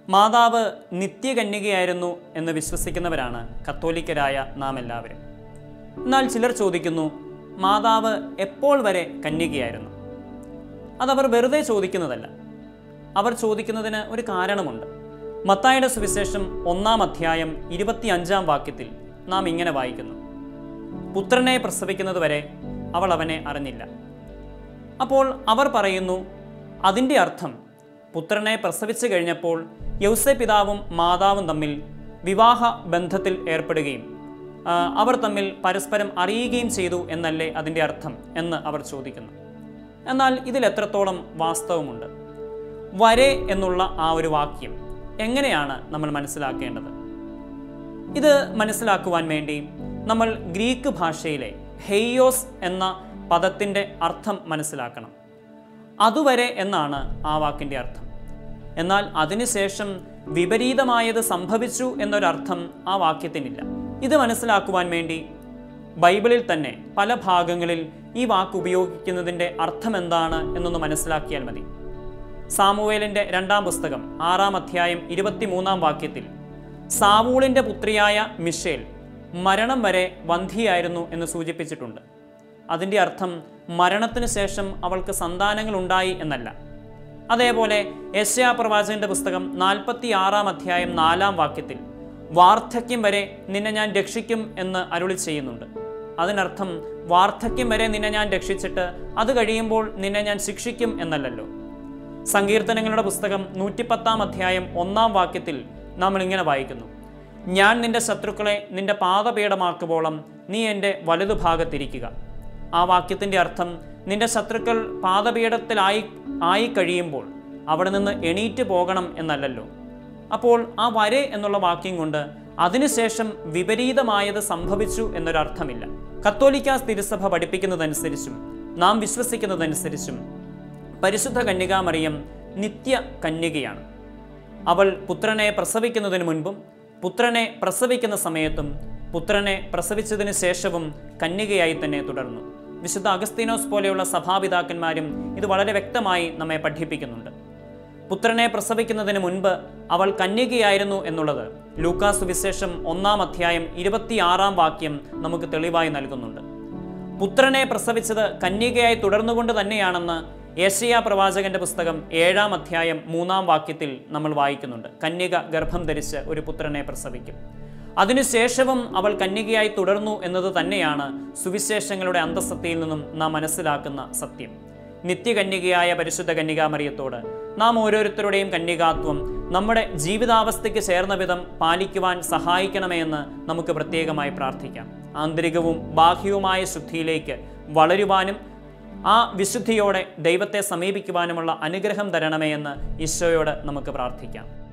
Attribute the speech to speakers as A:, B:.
A: മാതാവ് നിത്യകന്യകയായിരുന്നു എന്ന് വിശ്വസിക്കുന്നവരാണ് കത്തോലിക്കരായ നാം എല്ലാവരും എന്നാൽ ചിലർ ചോദിക്കുന്നു മാതാവ് എപ്പോൾ വരെ കന്യകയായിരുന്നു അതവർ വെറുതെ ചോദിക്കുന്നതല്ല അവർ ചോദിക്കുന്നതിന് ഒരു കാരണമുണ്ട് മത്തായുടെ സുവിശേഷം ഒന്നാം അധ്യായം ഇരുപത്തിയഞ്ചാം വാക്യത്തിൽ നാം ഇങ്ങനെ വായിക്കുന്നു പുത്രനെ പ്രസവിക്കുന്നതുവരെ അവൾ അവനെ അറിഞ്ഞില്ല അപ്പോൾ അവർ പറയുന്നു അതിൻ്റെ അർത്ഥം പുത്രനെ പ്രസവിച്ചു കഴിഞ്ഞപ്പോൾ യൗസെ പിതാവും മാതാവും തമ്മിൽ വിവാഹ ബന്ധത്തിൽ ഏർപ്പെടുകയും ആ, അവർ തമ്മിൽ പരസ്പരം അറിയുകയും ചെയ്തു എന്നല്ലേ അതിൻ്റെ അർത്ഥം എന്ന് അവർ ചോദിക്കുന്നു എന്നാൽ ഇതിൽ എത്രത്തോളം വാസ്തവമുണ്ട് വരെ എന്നുള്ള ആ ഒരു വാക്യം എങ്ങനെയാണ് നമ്മൾ മനസ്സിലാക്കേണ്ടത് ഇത് മനസ്സിലാക്കുവാൻ വേണ്ടി നമ്മൾ ഗ്രീക്ക് ഭാഷയിലെ ഹെയ്യോസ് എന്ന പദത്തിൻ്റെ അർത്ഥം മനസ്സിലാക്കണം അതുവരെ എന്നാണ് ആ വാക്കിൻ്റെ അർത്ഥം എന്നാൽ അതിനുശേഷം വിപരീതമായത് സംഭവിച്ചു എന്നൊരർത്ഥം ആ വാക്യത്തിനില്ല ഇത് മനസ്സിലാക്കുവാൻ വേണ്ടി ബൈബിളിൽ തന്നെ പല ഭാഗങ്ങളിൽ ഈ വാക്ക് ഉപയോഗിക്കുന്നതിൻ്റെ അർത്ഥം എന്താണ് എന്നൊന്ന് മനസ്സിലാക്കിയാൽ മതി സാമുവേലിൻ്റെ രണ്ടാം പുസ്തകം ആറാം അധ്യായം ഇരുപത്തിമൂന്നാം വാക്യത്തിൽ സാവൂളിൻ്റെ പുത്രിയായ മിഷേൽ മരണം വരെ വന്ധിയായിരുന്നു എന്ന് സൂചിപ്പിച്ചിട്ടുണ്ട് അതിൻ്റെ അർത്ഥം മരണത്തിന് ശേഷം അവൾക്ക് സന്താനങ്ങൾ ഉണ്ടായി എന്നല്ല അതേപോലെ യശ്യാ പ്രവാചകന്റെ പുസ്തകം നാൽപ്പത്തി ആറാം അധ്യായം നാലാം വാക്യത്തിൽ വാർദ്ധക്യം വരെ നിന്നെ ഞാൻ രക്ഷിക്കും എന്ന് അരുളി ചെയ്യുന്നുണ്ട് അതിനർത്ഥം വാർദ്ധക്യം വരെ നിന്നെ ഞാൻ രക്ഷിച്ചിട്ട് അത് കഴിയുമ്പോൾ നിന്നെ ഞാൻ ശിക്ഷിക്കും എന്നല്ലല്ലോ സങ്കീർത്തനങ്ങളുടെ പുസ്തകം നൂറ്റിപ്പത്താം അധ്യായം ഒന്നാം വാക്യത്തിൽ നമ്മൾ ഇങ്ങനെ വായിക്കുന്നു ഞാൻ നിന്റെ ശത്രുക്കളെ നിന്റെ പാദപീഠമാക്കുവോളം നീ എൻ്റെ വലതുഭാഗത്തിരിക്കുക ആ വാക്യത്തിൻ്റെ അർത്ഥം നിന്റെ ശത്രുക്കൾ പാദപീഠത്തിലായി ആയി കഴിയുമ്പോൾ അവിടെ നിന്ന് എണീറ്റ് പോകണം എന്നല്ലല്ലോ അപ്പോൾ ആ വരെ എന്നുള്ള വാക്യം കൊണ്ട് അതിനുശേഷം വിപരീതമായത് സംഭവിച്ചു എന്നൊരർത്ഥമില്ല കത്തോലിക്ക തിരുസഭ പഠിപ്പിക്കുന്നതനുസരിച്ചും നാം വിശ്വസിക്കുന്നതനുസരിച്ചും പരിശുദ്ധ കന്യകാമറിയം നിത്യ കന്യകയാണ് അവൾ പുത്രനെ പ്രസവിക്കുന്നതിന് മുൻപും പുത്രനെ പ്രസവിക്കുന്ന സമയത്തും പുത്രനെ പ്രസവിച്ചതിന് ശേഷവും കന്യകയായി തന്നെ തുടർന്നു വിശുദ്ധ അഗസ്തീനോസ് പോലെയുള്ള സഭാപിതാക്കന്മാരും ഇത് വളരെ വ്യക്തമായി നമ്മെ പഠിപ്പിക്കുന്നുണ്ട് പുത്രനെ പ്രസവിക്കുന്നതിന് മുൻപ് അവൾ കന്യകയായിരുന്നു എന്നുള്ളത് ലൂക്കാസ് വിശേഷം ഒന്നാം അധ്യായം ഇരുപത്തിയാറാം വാക്യം നമുക്ക് തെളിവായി നൽകുന്നുണ്ട് പുത്രനെ പ്രസവിച്ചത് കന്യകയായി തുടർന്നുകൊണ്ട് തന്നെയാണെന്ന് ഏഷ്യ പ്രവാചകന്റെ പുസ്തകം ഏഴാം അധ്യായം മൂന്നാം വാക്യത്തിൽ നമ്മൾ വായിക്കുന്നുണ്ട് കന്യക ഗർഭം ധരിച്ച് ഒരു പുത്രനെ പ്രസവിക്കും അതിനുശേഷവും അവൾ കന്യകയായി തുടർന്നു എന്നത് തന്നെയാണ് സുവിശേഷങ്ങളുടെ അന്തസത്തയിൽ നിന്നും നാം മനസ്സിലാക്കുന്ന സത്യം നിത്യകന്യകയായ പരിശുദ്ധ കന്യകാമറിയത്തോട് നാം ഓരോരുത്തരുടെയും കന്യകാത്വം നമ്മുടെ ജീവിതാവസ്ഥയ്ക്ക് ചേർന്ന വിധം പാലിക്കുവാൻ സഹായിക്കണമേ എന്ന് നമുക്ക് പ്രത്യേകമായി പ്രാർത്ഥിക്കാം ആന്തരികവും ബാഹ്യവുമായ ശുദ്ധിയിലേക്ക് വളരുവാനും ആ വിശുദ്ധിയോടെ ദൈവത്തെ സമീപിക്കുവാനുമുള്ള അനുഗ്രഹം തരണമേ എന്ന് ഈശോയോട് നമുക്ക് പ്രാർത്ഥിക്കാം